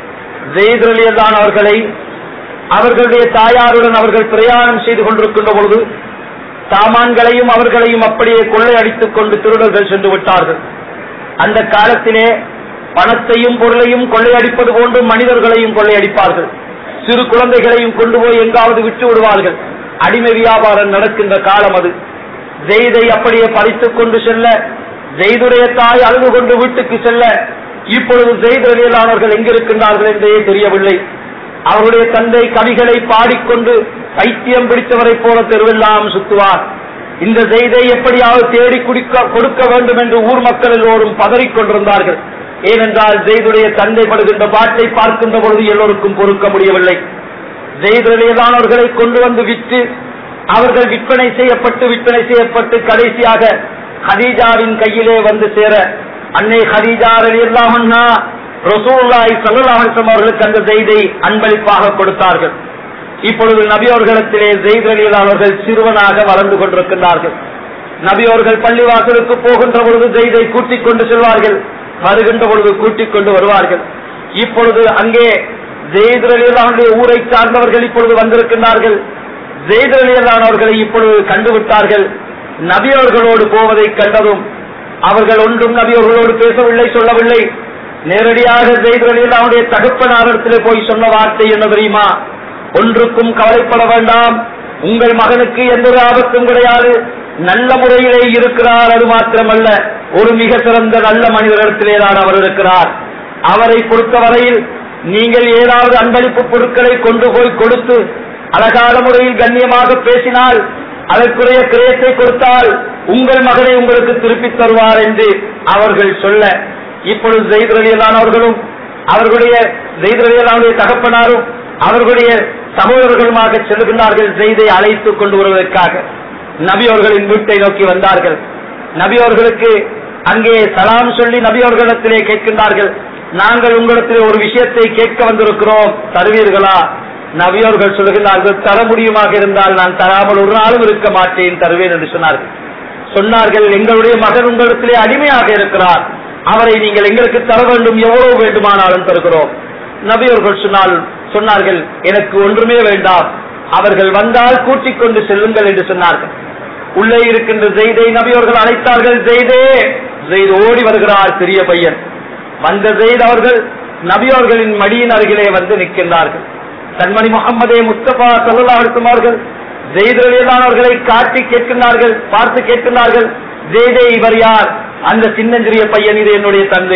ஜெயித் அலியல்லான் அவர்களை அவர்களுடைய தாயாருடன் அவர்கள் பிரயாணம் செய்து கொண்டிருக்கின்ற பொழுது சாமான்களையும் அவர்களையும் அப்படியே கொள்ளையடித்துக் கொண்டு திருடர்கள் சென்று விட்டார்கள் அந்த காலத்திலே பணத்தையும் பொருளையும் கொள்ளையடிப்பது போன்று மனிதர்களையும் கொள்ளையடிப்பார்கள் சிறு குழந்தைகளையும் கொண்டு போய் எங்காவது விட்டு விடுவார்கள் அடிமை வியாபாரம் நடக்கின்ற காலம் அது ஜெய்தை அப்படியே பறித்துக் கொண்டு செல்ல ஜெய்துடைய தாய் அழுது கொண்டு வீட்டுக்கு செல்ல இப்பொழுது ஜெயித் அலியலானவர்கள் எங்கிருக்கின்றார்கள் என்றே தெரியவில்லை அவருடைய தந்தை கவிகளை பாடிக்கொண்டு பைத்தியம் பிடித்தவரை போல தெருவெல்லாம் சுத்துவார் இந்த செய்தை எப்படியாவது தேடி குடிக்க கொடுக்க வேண்டும் என்று ஊர் மக்கள் எல்லோரும் பதறிக் கொண்டிருந்தார்கள் ஏனென்றால் ஜெய்துடைய தந்தை படுகின்ற பாட்டை பார்க்கின்ற பொழுது எல்லோருக்கும் பொறுக்க முடியவில்லை ஜெய்துடையதானவர்களை கொண்டு வந்து விற்று அவர்கள் விற்பனை செய்யப்பட்டு விற்பனை செய்யப்பட்டு கடைசியாக ஹதீஜாவின் கையிலே வந்து சேர அன்னை ஹதீஜா ரலியல்லாஹு ரசூல்லாய் சல்லாஹம் அவர்களுக்கு அந்த செய்தை அன்பளிப்பாக கொடுத்தார்கள் இப்பொழுது நபி அவர்களிடத்திலே ஜெயித் அவர்கள் சிறுவனாக வளர்ந்து கொண்டிருக்கின்றார்கள் நபி அவர்கள் பள்ளிவாசலுக்கு போகின்ற பொழுது ஜெய்தை கூட்டிக் கொண்டு செல்வார்கள் வருகின்ற பொழுது கூட்டிக் கொண்டு வருவார்கள் இப்பொழுது அங்கே ஜெயித் அலியல்லாவுடைய ஊரை சார்ந்தவர்கள் இப்பொழுது வந்திருக்கின்றார்கள் ஜெயித் அலியல்லானவர்களை இப்பொழுது கண்டுவிட்டார்கள் நபி அவர்களோடு போவதை கண்டதும் அவர்கள் ஒன்றும் நபி அவர்களோடு பேசவில்லை சொல்லவில்லை நேரடியாக ஜெயித் அவனுடைய தகப்பனாரிடத்திலே போய் சொன்ன வார்த்தை என்ன தெரியுமா ஒன்றுக்கும் கவலைப்பட வேண்டாம் உங்கள் மகனுக்கு எந்த ஒரு ஆபத்தும் கிடையாது நல்ல முறையிலே இருக்கிறார் அது மாத்திரமல்ல ஒரு மிக சிறந்த நல்ல மனிதரிடத்திலே தான் அவர் இருக்கிறார் அவரை பொறுத்தவரையில் நீங்கள் ஏதாவது அன்பளிப்பு பொருட்களை கொண்டு போய் கொடுத்து அழகான முறையில் கண்ணியமாக பேசினால் அதற்குரிய கிரயத்தை கொடுத்தால் உங்கள் மகனை உங்களுக்கு திருப்பித் தருவார் என்று அவர்கள் சொல்ல இப்பொழுது ஜெயித் ரலியலானவர்களும் அவர்களுடைய ஜெயித் ரலியலானுடைய தகப்பனாரும் அவர்களுடைய சகோதரர்களுமாக செல்கின்றார்கள் ஜெய்தை அழைத்துக் கொண்டு வருவதற்காக நபி அவர்களின் வீட்டை நோக்கி வந்தார்கள் நபி அவர்களுக்கு அங்கே சலாம் சொல்லி நபி அவர்களிடத்திலே கேட்கின்றார்கள் நாங்கள் உங்களிடத்திலே ஒரு விஷயத்தை கேட்க வந்திருக்கிறோம் தருவீர்களா நபி அவர்கள் சொல்லுகிறார்கள் தர முடியுமாக இருந்தால் நான் தராமல் ஒரு நாளும் இருக்க மாட்டேன் தருவேன் என்று சொன்னார்கள் சொன்னார்கள் எங்களுடைய மகன் உங்களிடத்திலே அடிமையாக இருக்கிறார் அவரை நீங்கள் எங்களுக்கு தர வேண்டும் எவ்வளவு வேண்டுமானாலும் தருகிறோம் நபி அவர்கள் சொன்னால் சொன்னார்கள் எனக்கு ஒன்றுமே வேண்டாம் அவர்கள் வந்தால் கூட்டிக் கொண்டு செல்லுங்கள் என்று சொன்னார்கள் உள்ளே இருக்கின்ற ஜெய்தை நபி அவர்கள் அழைத்தார்கள் ஜெய்தே ஜெய்த் ஓடி வருகிறார் சிறிய பையன் வந்த ஜெயித் அவர்கள் நபி அவர்களின் மடியின் அருகிலே வந்து நிற்கின்றார்கள் கண்மணி முகமதே முஸ்தபா சல்லா அவர்கள் ஜெயித் ரலியல்லான் அவர்களை காட்டி கேட்கின்றார்கள் பார்த்து கேட்கின்றார்கள் ஜெய்தே இவர் யார் அந்த சின்னஞ்சிறிய பையன் இது என்னுடைய தந்தை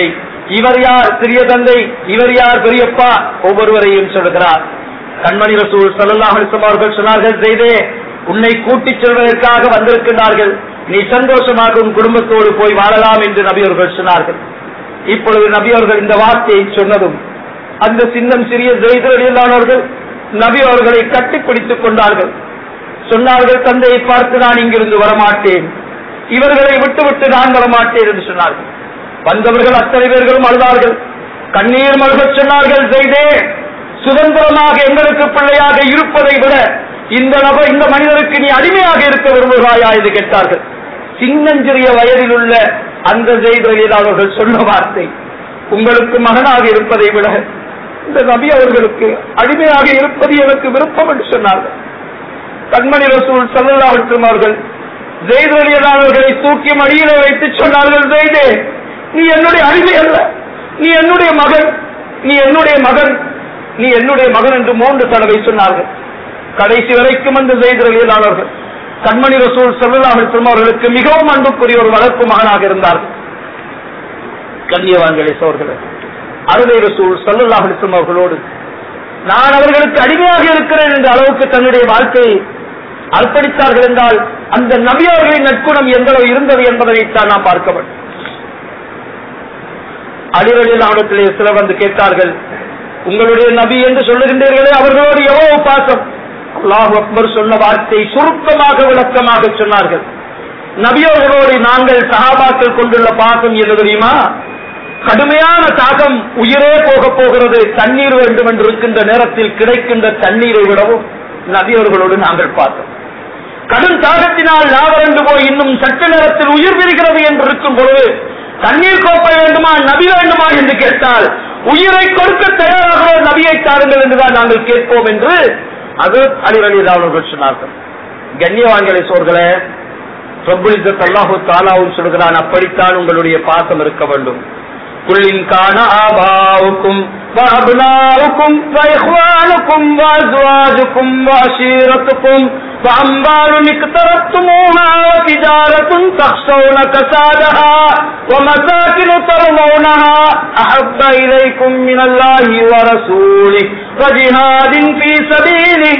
இவர் யார் சிறிய தந்தை இவர் யார் பெரியப்பா ஒவ்வொருவரையும் சொல்கிறார் கண்மணி ரசூல் சல்லாஹ் அவர்கள் சொன்னார்கள் செய்தே உன்னை கூட்டிச் செல்வதற்காக வந்திருக்கிறார்கள் நீ சந்தோஷமாக உன் குடும்பத்தோடு போய் வாழலாம் என்று நபி அவர்கள் சொன்னார்கள் இப்பொழுது நபி அவர்கள் இந்த வார்த்தையை சொன்னதும் அந்த சின்னம் சிறிய ஜெய்தர்களானவர்கள் நபி அவர்களை கட்டிப்பிடித்துக் கொண்டார்கள் சொன்னார்கள் தந்தையை பார்த்து நான் இங்கிருந்து வரமாட்டேன் இவர்களை விட்டுவிட்டு நான் வரமாட்டேன் என்று சொன்னார்கள் வந்தவர்கள் அத்தனை பேர்களும் அழுதார்கள் கண்ணீர் மல்கச் சொன்னார்கள் செய்தே சுதந்திரமாக எங்களுக்கு பிள்ளையாக இருப்பதை விட இந்த நபர் இந்த மனிதருக்கு நீ அடிமையாக இருக்க விரும்புகிறாயா என்று கேட்டார்கள் சின்னஞ்சிறிய வயதில் உள்ள அந்த செய்தியில் அவர்கள் சொன்ன வார்த்தை உங்களுக்கு மகனாக இருப்பதை விட இந்த நபி அவர்களுக்கு அடிமையாக இருப்பது எனக்கு விருப்பம் என்று சொன்னார்கள் கண்மணி ரசூல் சல்லாஹுக்கும் அவர்கள் ஜெய்தலியலாளர்களை தூக்கி மடியில வைத்து சொன்னார்கள் ஜெய்தே நீ என்னுடைய அடிமை அல்ல நீ என்னுடைய மகன் நீ என்னுடைய மகன் நீ என்னுடைய மகன் என்று மூன்று தடவை சொன்னார்கள் கடைசி வரைக்கும் அந்த ஜெய்தலியலாளர்கள் கண்மணி ரசூல் சல்லாஹுக்கும் அவர்களுக்கு மிகவும் அன்புக்குரிய ஒரு வளர்ப்பு மகனாக இருந்தார்கள் கண்ணியவான்களே சோர்களே அருதை ரசூல் சல்லாஹுக்கும் அவர்களோடு நான் அவர்களுக்கு அடிமையாக இருக்கிறேன் என்ற அளவுக்கு தன்னுடைய வாழ்க்கையை அர்ப்பணித்தார்கள் என்றால் அந்த நபி அவர்களின் நற்குணம் எந்த அளவு இருந்தது என்பதைத்தான் நாம் பார்க்க வேண்டும் அடிவழியில் அவரிடத்திலே சிலர் வந்து கேட்டார்கள் உங்களுடைய நபி என்று சொல்லுகின்றீர்களே அவர்களோடு எவ்வளவு பாசம் அல்லாஹ் அக்பர் சொன்ன வார்த்தை சுருக்கமாக விளக்கமாக சொன்னார்கள் நபியோர்களோடு நாங்கள் சகாபாக்கள் கொண்டுள்ள பாசம் என்ன தெரியுமா கடுமையான தாகம் உயிரே போக போகிறது தண்ணீர் வேண்டும் என்று இருக்கின்ற நேரத்தில் கிடைக்கின்ற தண்ணீரை விடவும் நபியவர்களோடு நாங்கள் பார்த்தோம் கடும் தாகத்தினால் லாவரண்டு போய் இன்னும் சற்று நேரத்தில் உயிர் பிரிகிறது என்று இருக்கும் பொழுது தண்ணீர் கோப்பை வேண்டுமா நபி வேண்டுமா என்று கேட்டால் உயிரை கொடுக்க தயாராக நபியை தாருங்கள் என்றுதான் நாங்கள் கேட்போம் என்று அது அலிரலி அவர்கள் சொன்னார்கள் கண்ணியவான்களை சோர்களே பிரபுலிசத் அல்லாஹு தாலாவும் சொல்கிறான் அப்படித்தான் உங்களுடைய பாசம் இருக்க வேண்டும் قل إن كان آباؤكم وأبناؤكم وإخوانكم وأزواجكم وعشيرتكم وأموال اقترفتموها وتجارة تخشون كسادها ومساكن ترضونها أحب إليكم من الله ورسوله وجهاد في سبيله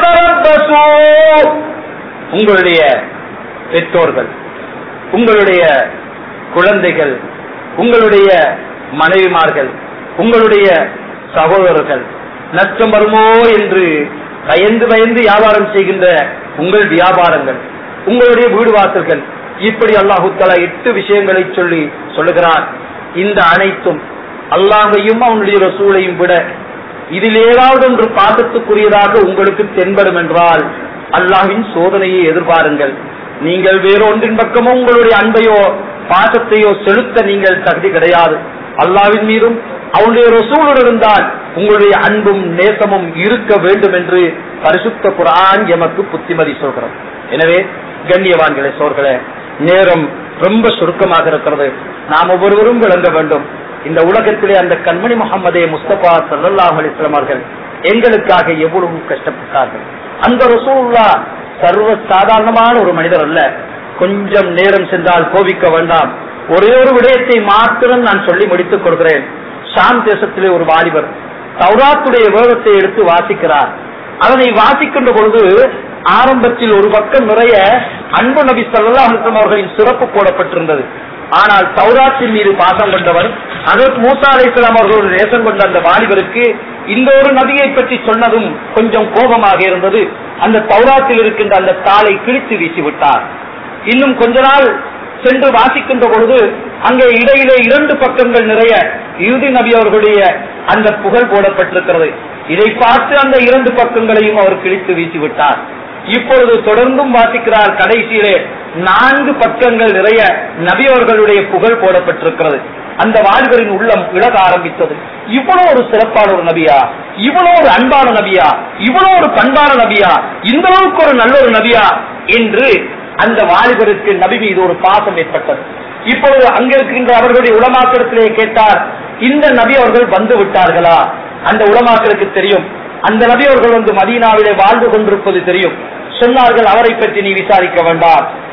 فتربصوا உங்களுடைய பெற்றோர்கள் உங்களுடைய குழந்தைகள் உங்களுடைய மனைவிமார்கள் உங்களுடைய சகோதரர்கள் நஷ்டம் வருமோ என்று பயந்து பயந்து வியாபாரம் செய்கின்ற உங்கள் வியாபாரங்கள் உங்களுடைய வீடு வாசல்கள் இப்படி அல்லாஹு தலா எட்டு விஷயங்களை சொல்லி சொல்லுகிறான் இந்த அனைத்தும் அல்லாஹையும் அவனுடைய ரசூலையும் விட இதில் ஏதாவது ஒன்று பாசத்துக்குரியதாக உங்களுக்கு தென்படும் என்றால் அல்லாஹின் சோதனையை எதிர்பாருங்கள் நீங்கள் வேறொன்றின் பக்கமோ உங்களுடைய அன்பையோ பாசத்தையோ செலுத்த நீங்கள் தகுதி கிடையாது அல்லாவின் மீதும் அவனுடைய ரசூலுடன் இருந்தால் உங்களுடைய அன்பும் நேசமும் இருக்க வேண்டும் என்று பரிசுத்த குரான் எமக்கு புத்திமதி சொல்கிறது எனவே கண்ணியவான்களே சோர்களே நேரம் ரொம்ப சுருக்கமாக இருக்கிறது நாம் ஒவ்வொருவரும் விளங்க வேண்டும் இந்த உலகத்திலே அந்த கண்மணி முகமதே முஸ்தபா சல்லாஹ் அலிஸ்லாம் அவர்கள் எங்களுக்காக எவ்வளவு கஷ்டப்பட்டார்கள் அந்த ரசூல்லா சர்வ சாதாரணமான ஒரு மனிதர் அல்ல கொஞ்சம் நேரம் சென்றால் கோபிக்க வேண்டாம் ஒரே ஒரு விடயத்தை மாத்திரம் நான் சொல்லி முடித்துக் கொடுக்கிறேன் ஷாம் தேசத்திலே ஒரு வாலிபர் தௌராத்துடைய வேதத்தை எடுத்து வாசிக்கிறார் அதனை வாசிக்கின்ற பொழுது ஆரம்பத்தில் ஒரு பக்கம் நிறைய அன்பு நபி சல்லா அவர்களின் சிறப்பு போடப்பட்டிருந்தது ஆனால் தௌராத்தின் மீது பாசம் கொண்டவர் அதற்கு மூசா அலை இஸ்லாம் அவர்களோடு நேசம் கொண்ட அந்த வாலிபருக்கு இந்த ஒரு நபியை பற்றி சொன்னதும் கொஞ்சம் கோபமாக இருந்தது அந்த தௌராத்தில் இருக்கின்ற அந்த தாளை கிழித்து வீசிவிட்டார் இன்னும் கொஞ்ச நாள் சென்று வாசிக்கின்ற பொழுது அங்கே இடையிலே இரண்டு பக்கங்கள் நிறைய இறுதி நபி அவர்களுடைய அந்த புகழ் போடப்பட்டிருக்கிறது இதை பார்த்து அந்த இரண்டு பக்கங்களையும் அவர் கிழித்து வீசிவிட்டார் இப்பொழுது தொடர்ந்தும் வாசிக்கிறார் கடைசியிலே நான்கு பக்கங்கள் நிறைய நபி அவர்களுடைய புகழ் போடப்பட்டிருக்கிறது அந்த வாலிபரின் உள்ளம் இழக ஆரம்பித்தது இவ்வளவு ஒரு சிறப்பான ஒரு நபியா இவ்வளவு ஒரு அன்பான நபியா இவ்வளவு ஒரு பண்பான நபியா இந்த அளவுக்கு ஒரு நல்ல ஒரு நபியா என்று அந்த வாலிபருக்கு நபி மீது ஒரு பாசம் ஏற்பட்டது இப்பொழுது அங்க இருக்கின்ற அவர்களுடைய உலமாக்கிடத்திலே கேட்டார் இந்த நபி அவர்கள் வந்து விட்டார்களா அந்த உலமாக்களுக்கு தெரியும் அந்த நபி அவர்கள் வந்து மதீனாவிலே வாழ்ந்து கொண்டிருப்பது தெரியும் சொன்னார்கள் அவரை பற்றி நீ விசாரிக்க வேண்டாம்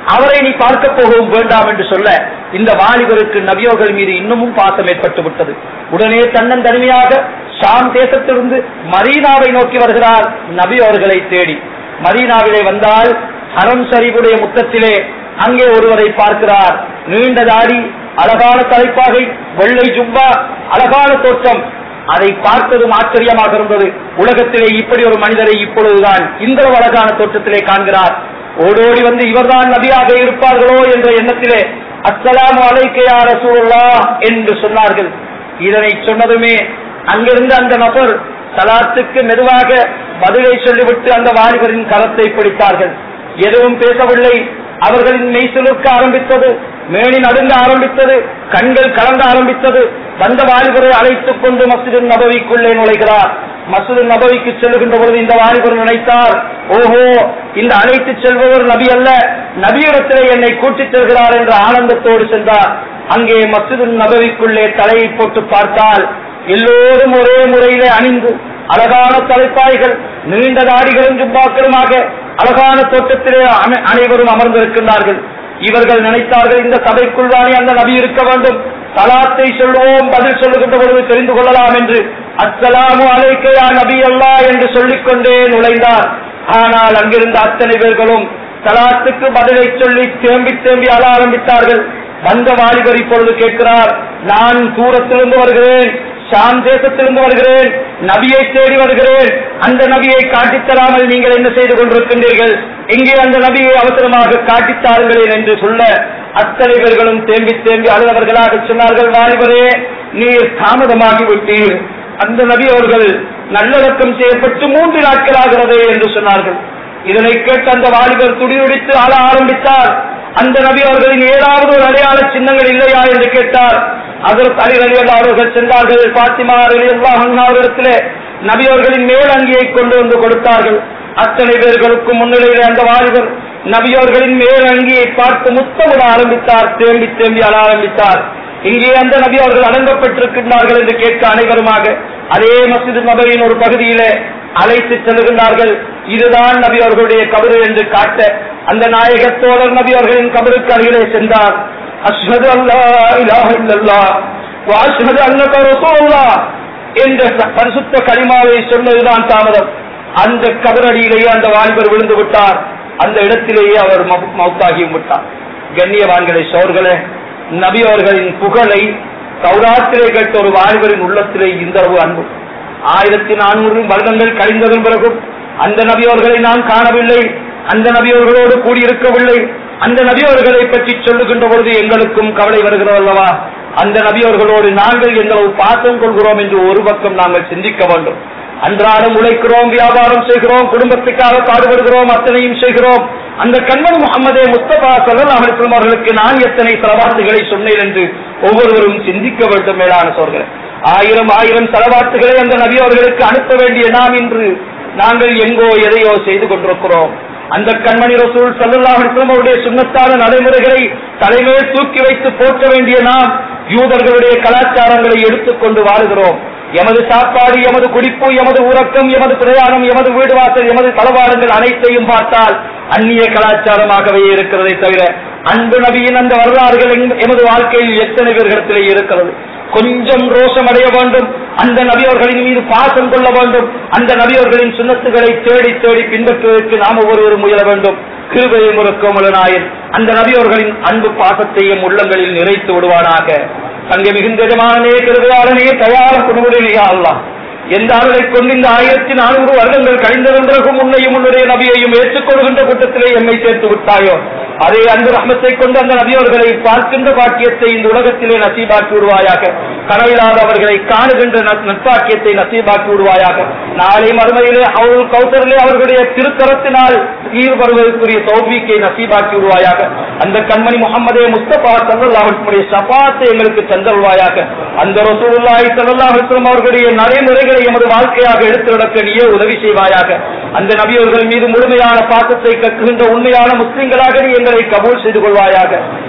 அவரை நீ பார்க்க போகவும் வேண்டாம் என்று சொல்ல இந்த வாலிபருக்கு நபியோர்கள் மீது இன்னமும் பாசம் ஏற்பட்டு விட்டது உடனே தன்னன் தனிமையாக ஷாம் தேசத்திலிருந்து மதீனாவை நோக்கி வருகிறார் நபி அவர்களை தேடி மதீனாவிலே வந்தால் ஹரம் ஷரீஃபுடைய முத்தத்திலே அங்கே ஒருவரை பார்க்கிறார் நீண்ட தாடி அழகான தலைப்பாகை வெள்ளை ஜும்பா அழகான தோற்றம் அதை பார்த்ததும் ஆச்சரியமாக இருந்தது உலகத்திலே இப்படி ஒரு மனிதரை இப்பொழுதுதான் இந்த அழகான தோற்றத்திலே காண்கிறார் ஓடோடி வந்து இவர்தான் நபியாக இருப்பார்களோ என்ற எண்ணத்திலே அஸ்ஸலாமு அலைக்கையா ரசூலுல்லா என்று சொன்னார்கள் இதனை சொன்னதுமே அங்கிருந்து அந்த நபர் சலாத்துக்கு மெதுவாக பதிலை சொல்லிவிட்டு அந்த வாலிபரின் கரத்தை பிடித்தார்கள் எதுவும் பேசவில்லை அவர்களின் மெய் சிலிர்க்க ஆரம்பித்தது மேனி நடுங்க ஆரம்பித்தது கண்கள் கலங்க ஆரம்பித்தது வந்த வாலிபரை அழைத்துக் கொண்டு மசிது நபவிக்குள்ளே நுழைகிறார் மசூது நபவிக்கு செல்லுகின்ற பொழுது இந்த வாலிபர் நினைத்தார் ஓஹோ இந்த அழைத்து செல்பவர் நபி அல்ல நபியிடத்திலே என்னை கூட்டிச் செல்கிறார் என்ற ஆனந்தத்தோடு சென்றார் அங்கே மசூது நபவிக்குள்ளே தலையை போட்டு பார்த்தால் எல்லோரும் ஒரே முறையிலே அணிந்து அழகான தலைப்பாய்கள் நீண்ட தாடிகளும் ஜுப்பாக்களுமாக அழகான தோட்டத்திலே அனை- அனைவரும் அமர்ந்திருக்கின்றார்கள் இவர்கள் நினைத்தார்கள் இந்த சபைக்குள் தானே அந்த நபி இருக்க வேண்டும் சலாத்தை சொல்லுவோம் பதில் சொல்லுகின்ற பொழுது தெரிந்து கொள்ளலாம் என்று அஸ்ஸலாமு அலைக்கையா நபி அல்லா என்று சொல்லிக்கொண்டே நுழைந்தார் ஆனால் அங்கிருந்த அத்தனை பேர்களும் சலாத்துக்கு பதிலை சொல்லி தேம்பி தேம்பி அழ ஆரம்பித்தார்கள் வந்த வாலிபர் இப்பொழுது கேட்கிறார் நான் தூரத்திலிருந்து வருகிறேன் ஷாம் தேசத்திலிருந்து வருகிறேன் நபியை தேடி வருகிறேன் அந்த நபியை காட்டித் தராமல் நீங்கள் என்ன செய்து கொண்டிருக்கின்றீர்கள் எங்கே அந்த நபியை அவசரமாக காட்டித் தாருங்களேன் என்று சொல்ல அத்தனை பேர்களும் தேம்பி தேம்பி அழுதவர்களாக சொன்னார்கள் வாலிபரே நீர் தாமதமாகி விட்டீர் அந்த நபி அவர்கள் நல்லடக்கம் செய்யப்பட்டு மூன்று நாட்களாகிறதே என்று சொன்னார்கள் இதனை கேட்டு அந்த வாலிபர் துடிதுடித்து ஆள ஆரம்பித்தார் அந்த நபி அவர்களின் ஏதாவது ஒரு அடையாள சின்னங்கள் இல்லையா என்று கேட்டார் அதற்கு அலி அலி அவர்கள் சென்றார்கள் பாத்திமா அலி அவர்களிடத்திலே நபி அவர்களின் மேல் அங்கியை கொண்டு வந்து கொடுத்தார்கள் அத்தனை பேர்களுக்கும் முன்னிலையிலே அந்த வாலிபர் நபி அவர்களின் மேல் அங்கியை பார்த்து முத்தமிட ஆரம்பித்தார் தேம்பி தேம்பி அழ ஆரம்பித்தார் இங்கே அந்த நபி அவர்கள் அடங்கப்பட்டிருக்கின்றார்கள் என்று கேட்க அனைவருமாக அதே மஸ்ஜித் நபரின் ஒரு பகுதியிலே அழைத்து செல்கின்றார்கள் இதுதான் நபி அவர்களுடைய கபரு என்று காட்ட அந்த நாயகத்தோழர் நபி அவர்களின் கபருக்கு அருகிலே சென்றார் அஷ்ஹது அல்லா இலாஹ இல்லல்லாஹ் வ அஷ்ஹது அன்னக ரசூலுல்லாஹ் என்ற ச- பரிசுத்த கலிமாவை சொன்னதுதான் தாமதம் அந்த கபரடியிலேயே அந்த வாலிபர் விழுந்து விட்டார் அந்த இடத்திலேயே அவர் மௌ- மௌத்தாகியும் விட்டார் கண்ணியவான்களை சோர்களே நபி அவர்களின் புகழை சௌராத்திலே கேட்ட ஒரு வாலிபரின் உள்ளத்திலே இந்த அளவு அன்பு ஆயிரத்தி நானூறு வருடங்கள் கழிந்ததன் பிறகும் அந்த நபி அவர்களை நாம் காணவில்லை அந்த நபி அவர்களோடு கூடியிருக்கவில்லை அந்த நபி அவர்களை பற்றி சொல்லுகின்ற பொழுது எங்களுக்கும் கவலை வருகிறது அல்லவா அந்த நபி அவர்களோடு நாங்கள் எங்களவு பாசம் கொள்கிறோம் என்று ஒரு பக்கம் நாங்கள் சிந்திக்க வேண்டும் அன்றாடம் உழைக்கிறோம் வியாபாரம் செய்கிறோம் குடும்பத்துக்காக பாடுபடுகிறோம் அத்தனையும் செய்கிறோம் அந்த கண்மன் முகமதே முஸ்தபா சல்லல்லாஹு அலைஹி வஸல்லம் அவர்களுக்கு நான் எத்தனை செலவாத்துகளை சொன்னேன் என்று ஒவ்வொருவரும் சிந்திக்க வேண்டும் மேலான சோர்களே ஆயிரம் ஆயிரம் செலவாத்துகளை அந்த நபி அவர்களுக்கு அனுப்ப வேண்டிய நாம் இன்று நாங்கள் எங்கோ எதையோ செய்து கொண்டிருக்கிறோம் அந்த கண்மணி ரசூல் சல்லல்லாஹு அலைஹி வஸல்லம் அவருடைய சுன்னத்தான நடைமுறைகளை தலைமையில் தூக்கி வைத்து போற்ற வேண்டிய நாம் யூதர்களுடைய கலாச்சாரங்களை எடுத்துக்கொண்டு வாழுகிறோம் எமது சாப்பாடு எமது குடிப்பு எமது உறக்கம் எமது பிரயாணம் எமது வீடு வாசல் எமது தளவாடங்கள் அனைத்தையும் பார்த்தால் அந்நிய கலாச்சாரமாகவே இருக்கிறதை தவிர அன்பு நபியின் அந்த வரலாறுகள் எங்க- எமது வாழ்க்கையில் எத்தனை பேர்களிடத்திலே இருக்கிறது கொஞ்சம் ரோஷம் அடைய வேண்டும் அந்த நபியவர்களின் மீது பாசம் கொள்ள வேண்டும் அந்த நபியவர்களின் சுண்ணத்துகளை தேடி தேடி பின்பற்றுவதற்கு நாம் ஒவ்வொருவரும் முயல வேண்டும் கிருபையை முறக்கும் நாயன் அந்த நபியவர்களின் அன்பு பாசத்தையும் உள்ளங்களில் நிறைத்து விடுவானாக அங்கே மிகுந்த எஜமானனே கிருபையாளனே தயார குடும்படியா அல்லாஹ் எந்த அருளை கொண்டு இந்த ஆயிரத்தி நானூறு வருடங்கள் கழிந்ததன் பிறகும் உன்னையும் உன்னுடைய நபியையும் ஏற்றுக்கொள்கின்ற கூட்டத்திலே எம்மை சேர்த்து விட்டாயோ அதே அன்பு ரஹமத்தை கொண்டு அந்த நபியவர்களை பார்க்கின்ற பாக்கியத்தை இந்த உலகத்திலே நசீபாக்கி விடுவாயாக கனவில்லாத அவர்களை காணுகின்ற நற்- நற்பாக்கியத்தை நசீபாக்கி விடுவாயாக நாளை மறுமையிலே அவள் கௌசரிலே அவர்களுடைய திருத்தரத்தினால் ஈடுபடுவதற்குரிய தௌபிக்கை நசீபாக்கி விடுவாயாக அந்த கண்மணி முகமதே முஸ்தபா சல்லாஹுடைய சபாத்தை எங்களுக்கு தந்தருவாயாக அந்த ரசூலுல்லாஹி ஸல்லல்லாஹு அலைஹி வஸல்லம் அவர்களுடைய நடைமுறைகளை எமது வாழ்க்கையாக எடுத்து நடக்க நீயே உதவி செய்வாயாக அந்த நபியவர்கள் மீது முழுமையான பாசத்தை கற்றுகின்ற உண்மையான முஸ்லிம்களாக நீ எங்களை கபூல் செய்து கொள்வாயாக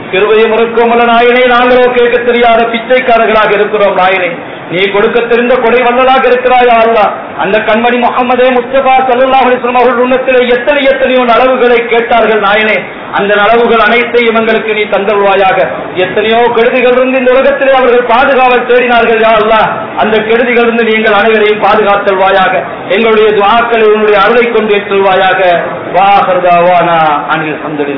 கிருபையும் இருக்குமல்ல நாயனே நாங்களோ கேட்க தெரியாத பிச்சைக்காரர்களாக இருக்கிறோம் நாயனே நீ கொடுக்க தெரிந்த கொடை வல்லலாக இருக்கிறாயா அல்லா அந்த கண்மணி முகமதே முஸ்தபா சல்லல்லாஹு அலைஹி வஸல்லம் அவர்கள் உன்னத்திலே எத்தனை எத்தனையோ நலவுகளை கேட்டார்கள் நாயனே அந்த நலவுகள் அனைத்தையும் எங்களுக்கு நீ தந்தருவாயாக எத்தனையோ கெடுதிகள் இருந்து இந்த உலகத்திலே அவர்கள் பாதுகாவல் தேடினார்கள் யா அல்லாஹ் அந்த கெடுதிகள் இருந்து நீங்கள் அனைவரையும் பாதுகாத்தல்வாயாக எங்களுடைய துவாக்களை உன்னுடைய அருளை கொண்டு ஏற்றுவாயாக வாஹர்தாவானா அனில் அல்ஹம்துலில்லாஹ்